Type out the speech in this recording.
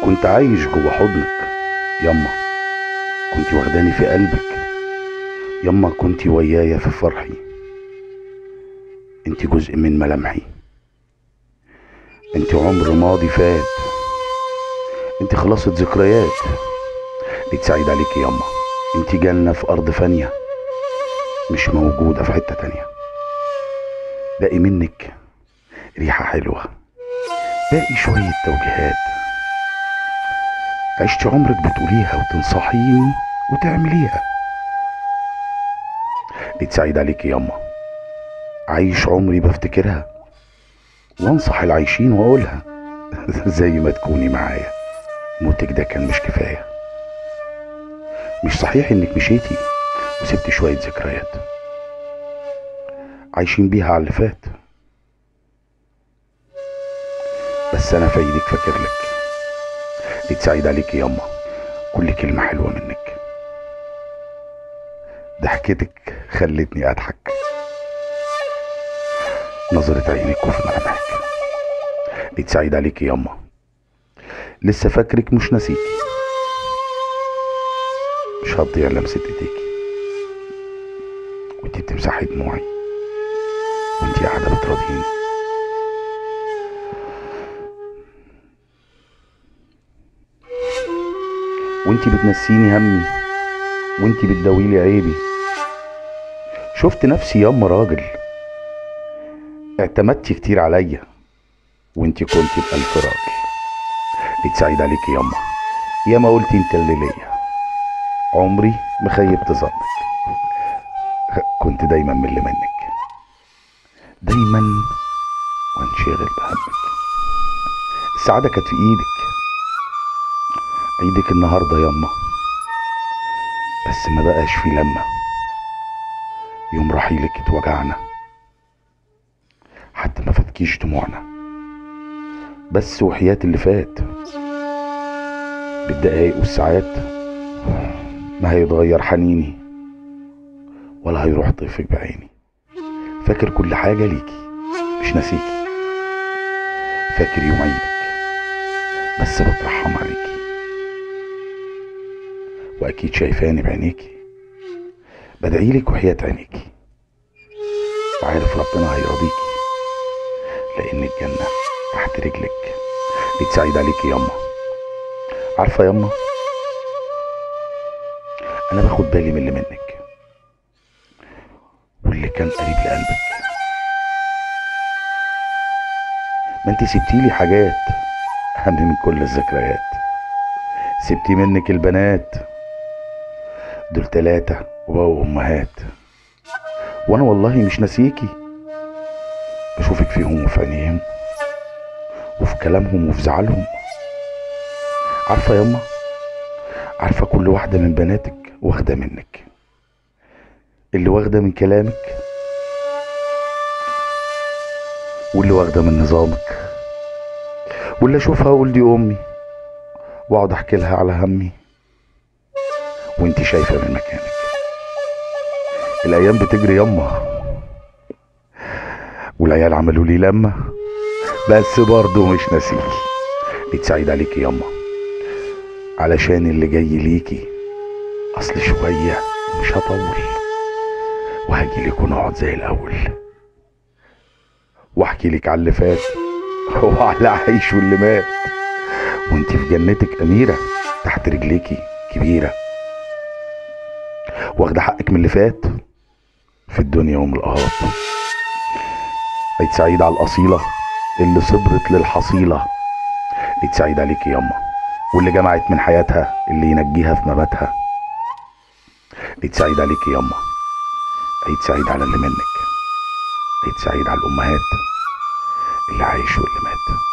كنت عايش جوه حضنك يما كنت واخداني في قلبك يما كنت ويايا في فرحي انت جزء من ملامحي انت عمر ماضي فات انت خلاصة ذكريات عيد سعيد عليكي يما انت جنة في ارض فانية مش موجودة في حتة تانية باقي منك ريحة حلوة باقي شوية توجيهات عشت عمرك بتقوليها وتنصحيني وتعمليها عيد سعيد عليكي يما عايش عمري بفتكرها وانصح العايشين واقولها زي ما تكوني معايا موتك ده كان مش كفايه مش صحيح انك مشيتي وسبتي شويه ذكريات عايشين بيها على اللي فات بس انا في ايدك فاكر لك عيد سعيد عليكي ياما كل كلمه حلوه منك ضحكتك خلتني اضحك نظرة عينك وفي ملامحك عيد سعيد عليكي ياما لسه فاكرك مش ناسيكي مش هتضيع لمسة ايديكي وانتي بتمسحي دموعي وانتي قاعدة بتراضيني وانتي بتنسيني همي وانتي بتداويلي عيبي شفت نفسي ياما راجل اعتمدتي كتير عليا وانتي كنتي بألف راجل عيد سعيد عليكي ياما ياما قلتي انت اللي ليا عمري ما خيبت ظنك كنت دايما من اللي منك دايما وانشغل بهمك السعادة كانت في ايدك عيدك النهاردة ياما بس ما بقاش في لما يوم رحيلك اتوجعنا حتى ما فاتكيش دموعنا بس وحياة اللي فات بالدقايق والساعات ما هيتغير حنيني ولا هيروح طيفك بعيني فاكر كل حاجة ليكي مش ناسيكي فاكر يوم عيدك بس بترحم عليكي واكيد شايفاني بعينيكي بدعيلك وحياة عينيكي وعارف ربنا هيرضيكي لان الجنة تحت رجلك عيد سعيد عليكي ياما عارفة ياما انا باخد بالي من اللي منك واللي كان قريب لقلبك ما انت سبتيلي حاجات اهم من كل الذكريات سبتي منك البنات دول تلاتة وبقوا امهات وانا والله مش ناسيكي بشوفك فيهم وفي عينيهم وفي كلامهم وفي زعلهم عارفة ياما عارفة كل واحدة من بناتك واخدة منك اللي واخدة من كلامك واللي واخدة من نظامك واللي اشوفها اقول دي امي واقعد احكي لها على همي وانت شايفة من مكانك الايام بتجري ياما والعيال عملوا لي لما بس برضه مش ناسيكي عيد سعيد عليكي ياما علشان اللي جاي ليكي اصل شوية مش هطول وهجيلك ونقعد زي الاول واحكي لك على اللي فات وعلى عيش واللي مات وانت في جنتك اميرة تحت رجليكي كبيرة واخدة حقك من اللي فات في الدنيا ومن القهات عيد سعيد على الأصيلة اللي صبرت للحصيلة عيد سعيد عليكي ياما واللي جمعت من حياتها اللي ينجيها في مماتها عيد سعيد عليكي ياما عيد سعيد على اللي منك عيد سعيد على الأمهات اللي عايش واللي مات